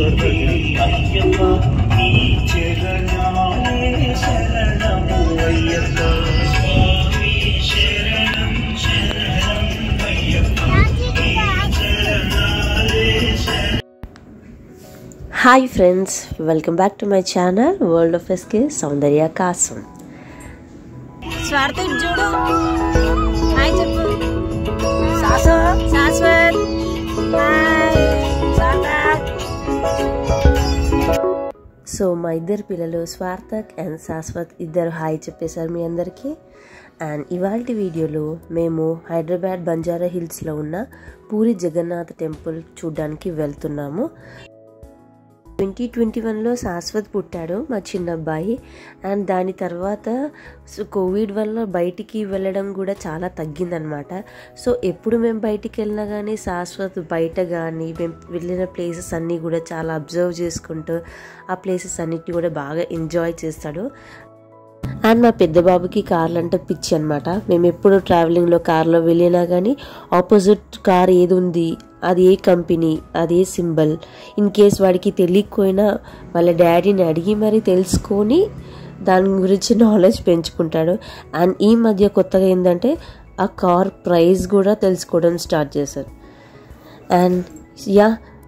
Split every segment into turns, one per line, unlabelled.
స్వామి అయ్యప్ప నీ చరణాలే శరణము అయ్యప్ప స్వామి శరణం శరణం అయ్యప్ప నీ చరణాలే శరణం
hi friends welcome back to my channel world of SK Soundarya Kasam
Swartha ఇటు చూడు హాయ్ చెప్పు శాశ్వత్ శాశ్వత్ హాయ్ సార్థక్
సో మా ఇద్దరు పిల్లలు స్వార్థక్ అండ్ శాశ్వత్ ఇద్దరు హాయ్ చెప్పేశారు మీ అందరికీ అండ్ ఇవాళ వీడియోలో మేము హైదరాబాద్ బంజారా హిల్స్లో ఉన్న పూరి జగన్నాథ్ టెంపుల్ చూడ్డానికి వెళ్తున్నాము ట్వంటీ ట్వంటీ వన్లో శాశ్వత్ పుట్టాడు మా చిన్న అబ్బాయి అండ్ దాని తర్వాత సో కోవిడ్ వల్ల బయటికి వెళ్ళడం కూడా చాలా తగ్గిందనమాట సో ఎప్పుడు మేము బయటికి వెళ్ళినా కానీ శాశ్వత్ బయట కానీ మేము వెళ్ళిన ప్లేసెస్ అన్నీ కూడా చాలా అబ్జర్వ్ చేసుకుంటూ ఆ ప్లేసెస్ అన్నిటిని కూడా బాగా ఎంజాయ్ చేస్తాడు అండ్ మా పెద్ద బాబుకి కార్లు అంటే పిచ్చి అనమాట మేము ఎప్పుడు ట్రావెలింగ్లో కార్లో వెళ్ళినా కానీ ఆపోజిట్ కార్ ఏది ఉంది అది ఏ కంపెనీ అది ఏ సింబల్ ఇన్ కేస్ వాడికి తెలియకపోయినా వాళ్ళ డాడీని అడిగి మరీ తెలుసుకొని దాని గురించి నాలెడ్జ్ పెంచుకుంటాడు అండ్ ఈ మధ్య కొత్తగా ఏంటంటే ఆ కార్ ప్రైస్ కూడా తెలుసుకోవడం స్టార్ట్ చేశారు అండ్ యా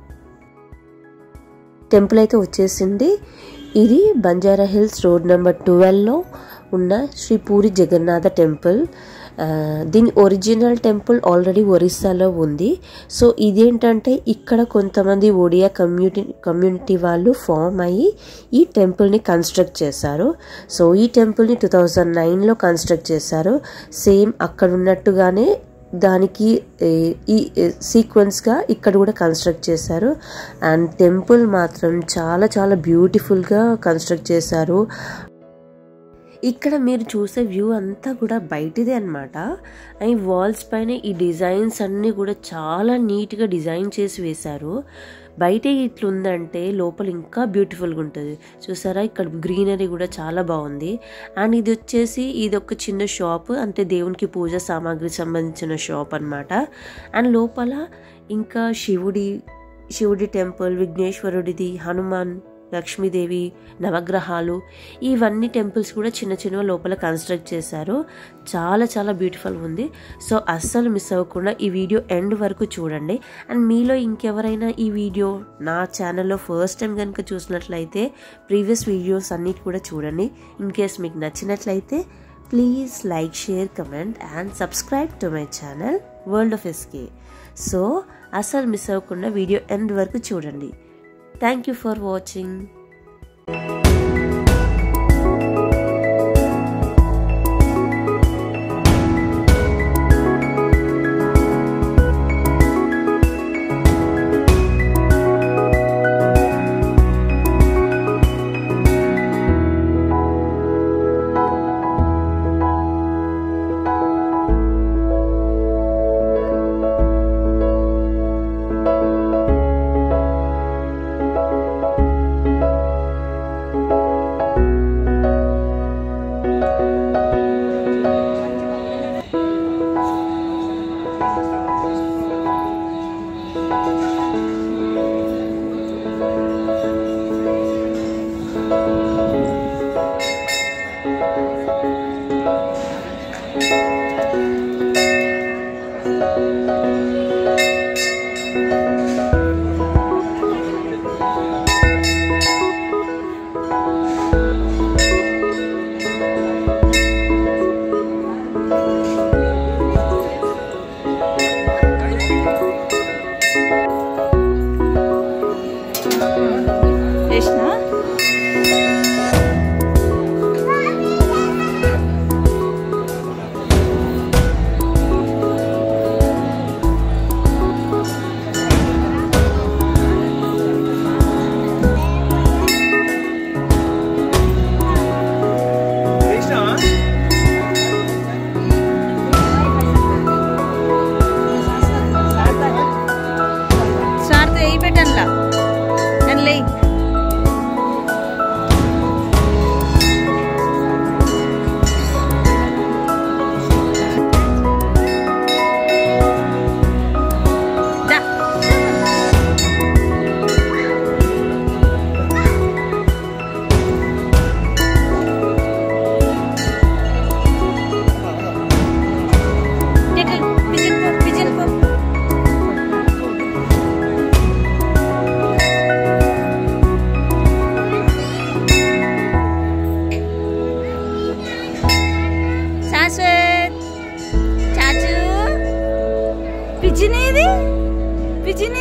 టెంపుల్ అయితే వచ్చేసింది ఇది బంజారా హిల్స్ రోడ్ నెంబర్ ట్వెల్వ్లో ఉన్న శ్రీ పూరి జగన్నాథ టెంపుల్ ఆ, దీని ఒరిజినల్ టెంపుల్ ఆల్రెడీ ఒరిస్సాలో ఉంది సో ఇదేంటంటే ఇక్కడ కొంతమంది ఒడియా కమ్యూనిటీ కమ్యూనిటీ వాళ్ళు ఫామ్ అయ్యి ఈ టెంపుల్ని కన్స్ట్రక్ట్ చేశారు సో ఈ టెంపుల్ని టూ థౌజండ్ నైన్లో కన్స్ట్రక్ట్ చేశారు సేమ్ అక్కడ ఉన్నట్టుగానే దానికి ఏ, ఈ సీక్వెన్స్గా ఇక్కడ కూడా కన్స్ట్రక్ట్ చేశారు అండ్ టెంపుల్ మాత్రం చాలా చాలా బ్యూటిఫుల్గా కన్స్ట్రక్ట్ చేశారు ఇక్కడ మీరు చూసే వ్యూ అంతా కూడా బయటిదే అనమాట ఈ వాల్స్ పైన ఈ డిజైన్స్ అన్నీ కూడా చాలా నీట్గా డిజైన్ చేసి వేశారు బయట ఇట్లుందంటే లోపల ఇంకా బ్యూటిఫుల్గా ఉంటుంది చూసారా ఇక్కడ గ్రీనరీ కూడా చాలా బాగుంది అండ్ ఇది వచ్చేసి ఇది ఒక చిన్న షాప్ అంటే దేవునికి పూజ సామాగ్రి సంబంధించిన షాప్ అన్నమాట అండ్ లోపల ఇంకా శివుడి శివుడి టెంపుల్ విఘ్నేశ్వరుడిది హనుమాన్ లక్ష్మీదేవి నవగ్రహాలు ఇవన్నీ టెంపుల్స్ కూడా చిన్న చిన్న లోపల కన్స్ట్రక్ట్ చేశారు చాలా చాలా బ్యూటిఫుల్ ఉంది సో అస్సలు మిస్ అవ్వకుండా ఈ వీడియో ఎండ్ వరకు చూడండి అండ్ మీలో ఇంకెవరైనా ఈ వీడియో నా ఛానల్లో ఫస్ట్ టైం కనుక చూసినట్లయితే ప్రీవియస్ వీడియోస్ అన్నిటి కూడా చూడండి ఇన్ కేస్ మీకు నచ్చినట్లయితే please like share comment and subscribe to my channel world of SK so అస్సలు మిస్ అవ్వకుండా వీడియో ఎండ్ వరకు చూడండి థ్యాంక్ యూ ఫర్ వాచింగ్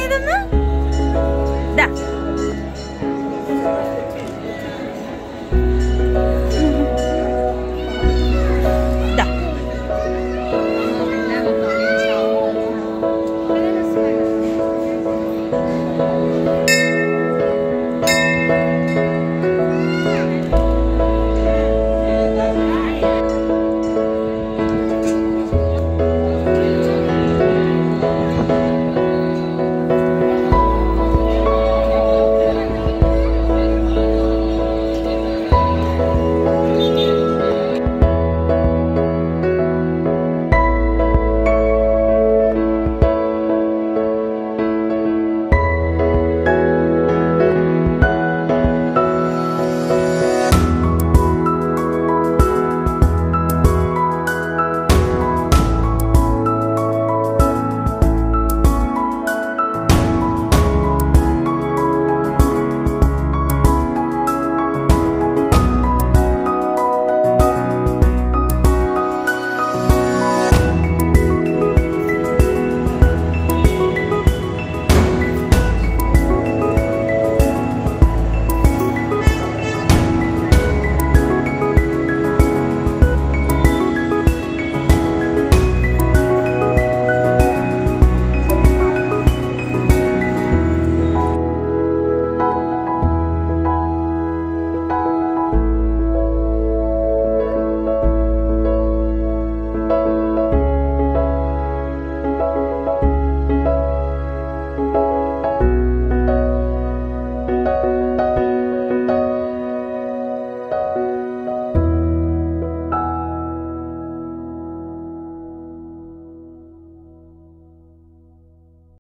ఏదమ్మా దా